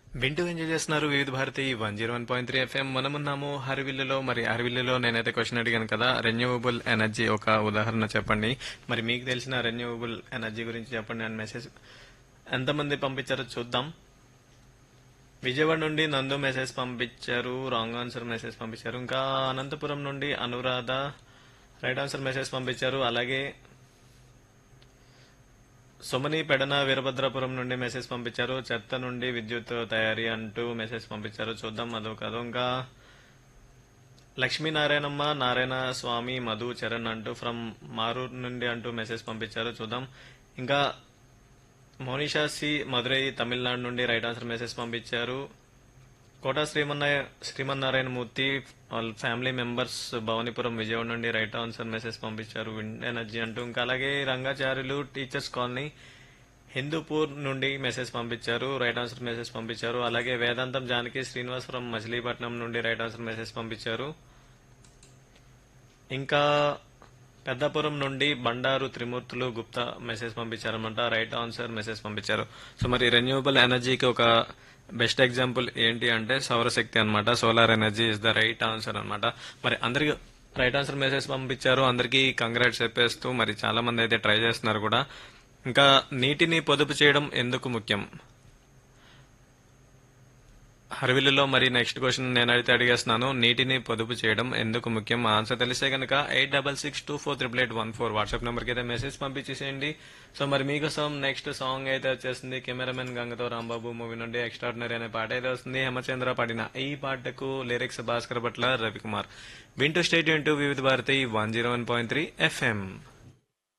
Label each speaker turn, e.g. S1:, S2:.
S1: వింటూ ఎంజాయ్ చేస్తున్నారు Vividh Bharati one zero one point three FM మనమున్నాము హరివిల్లులో మరి హరివిల్లులో నేనైతే క్వశ్చన్ అడిగాను కదా రెన్యూవబుల్ ఎనర్జీ ఒక ఉదాహరణ చెప్పండి మరి మీకు తెలిసిన రెన్యూవబుల్ ఎనర్జీ గురించి చెప్పండి అని మెసేజ్ ఎంతమంది పంపించారో చూద్దాం విజయవాడ నుండి నందు మెసేజ్ పంపించారు రాంగ్ ఆన్సర్ మెసేజ్ పంపించారు ఇంకా అనంతపురం నుండి అనురాధ రైట్ ఆన్సర్ మెసేజ్ పంపించారు అలాగే సుమని పెడన వీరభద్రాపురం నుండి మెసేజ్ పంపించారు చెత్త నుండి విద్యుత్ తయారీ అంటూ మెసేజ్ పంపించారు చూద్దాం అదో కాదు ఇంకా లక్ష్మీనారాయణమ్మ నారాయణ స్వామి మధు చరణ్ అంటూ ఫ్రమ్ మారూర్ నుండి అంటూ మెసేజ్ పంపించారు చూద్దాం ఇంకా మోనిషా సి మధురై తమిళనాడు నుండి రైట్ ఆన్సర్ మెసేజ్ పంపించారు కోట శ్రీమన్నాయ శ్రీమన్నారాయణ మూర్తి వాళ్ళ ఫ్యామిలీ మెంబర్స్ భవానీపురం విజయవాడ నుండి రైట్ ఆన్సర్ మెసేజ్ పంపించారు విండ్ ఎనర్జీ అంటూ ఇంకా అలాగే రంగాచార్యులు టీచర్స్ కాలనీ హిందూపూర్ నుండి మెసేజ్ పంపించారు రైట్ ఆన్సర్ మెసేజ్ పంపించారు అలాగే వేదాంతం జానకి శ్రీనివాసపురం మచిలీపట్నం నుండి రైట్ ఆన్సర్ మెసేజ్ పంపించారు ఇంకా పెద్దపురం నుండి బండారు త్రిమూర్తులు గుప్తా మెసేజ్ పంపించారనమాట రైట్ ఆన్సర్ మెసేజ్ పంపించారు సో మరి రెన్యూవబుల్ ఎనర్జీకి ఒక బెస్ట్ ఎగ్జాంపుల్ ఏంటి అంటే సౌరశక్తి అన్నమాట solar energy is the right answer అన్నమాట మరి అందరికి రైట్ ఆన్సర్ మెసేజ్ పంపించారు అందరికీ కంగ్రాట్స్ చెప్పేస్తూ మరి చాలా మంది అయితే ట్రై చేస్తున్నారు కూడా ఇంకా నీటిని పొదుపు చేయడం ఎందుకు ముఖ్యం హర్విల్లులో మరి నెక్స్ట్ క్వశ్చన్ నేను అయితే అడిగేస్తున్నాను నీటిని పొదుపు చేయడం ఎందుకు ముఖ్యం ఆన్సర్ తెలిస్తే కనుక eight double six two four triple eight one four WhatsApp నెంబర్కి అయితే మెసేజ్ పంపించేసేయండి సో మరి మీకోసం నెక్స్ట్ సాంగ్ అయితే వచ్చేసింది కెమెరామెన్ గంగతో రాంబాబు మూవీ నుండి ఎక్స్ట్రాడినరీ అనే పాట అయితే వస్తుంది హేమచంద్ర పాడిన ఈ పాటకు లిరిక్స్ భాస్కర్ భట్ల రవికుమార్ వింటూ state into Vividh Bharati one zero one point three FM